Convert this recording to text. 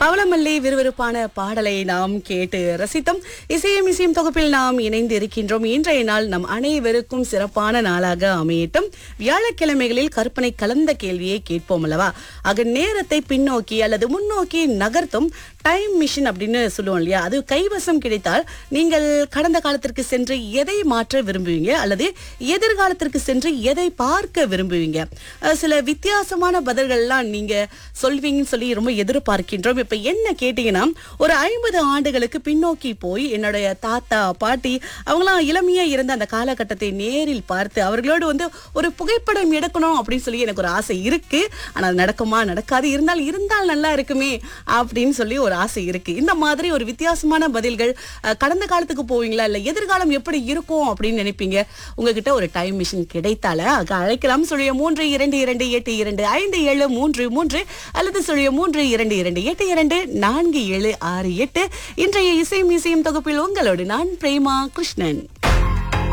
பவளமல்லி விறுவிறுப்பான பாடலை நாம் கேட்டு ரசித்தோம் இசையும் இசையும் தொகுப்பில் நாம் இணைந்து இருக்கின்றோம் இன்றைய நாள் நம் அனைவருக்கும் சிறப்பான நாளாக அமையட்டும் வியாழக்கிழமைகளில் கற்பனை கலந்த கேள்வியை கேட்போம் அல்லவா ஆக நேரத்தை பின்னோக்கி அல்லது முன்னோக்கி நகர்த்தும் டைம் மிஷின் அப்படின்னு சொல்லுவோம் இல்லையா அது கைவசம் கிடைத்தால் நீங்கள் கடந்த காலத்திற்கு சென்று எதை மாற்ற விரும்புவீங்க அல்லது எதிர்காலத்திற்கு சென்று எதை பார்க்க விரும்புவீங்க அஹ் சில வித்தியாசமான பதில்கள்லாம் நீங்க சொல்வீங்கன்னு சொல்லி ரொம்ப எதிர்பார்க்கின்றோம் இப்ப என்ன கேட்டீங்கன்னா ஒரு ஐம்பது ஆண்டுகளுக்கு பின்னோக்கி போய் என்னுடைய தாத்தா பாட்டி அவங்களாம் இளமையா இருந்த அந்த காலகட்டத்தை நேரில் பார்த்து அவர்களோடு வந்து ஒரு புகைப்படம் எடுக்கணும் அப்படின்னு சொல்லி எனக்கு ஒரு ஆசை இருக்கு ஆனா அது நடக்குமா நடக்காது இருந்தால் இருந்தால் நல்லா இருக்குமே அப்படின்னு சொல்லி ஒரு ஆசை இருக்கு இந்த மாதிரி ஒரு வித்தியாசமான பதில்கள் அஹ், கடந்த காலத்துக்கு போவீங்களா இல்ல எதிர்காலம் எப்படி இருக்கும் அப்படின்னு நினைப்பீங்க உங்ககிட்ட ஒரு டைம் மிஷின் கிடைத்தால அக அழைக்கலாம் சொல்லிய மூன்று இரண்டு இரண்டு எட்டு இரண்டு ஐந்து ஏழு மூன்று மூன்று அல்லது சொல்லிய மூன்று இரண்டு இரண்டு எட்டு இரண்டு நான்கு ஏழு ஆறு எட்டு இன்றைய இசையும் இசையும் தொகுப்பில் உங்களோடு நான் பிரேமா கிருஷ்ணன்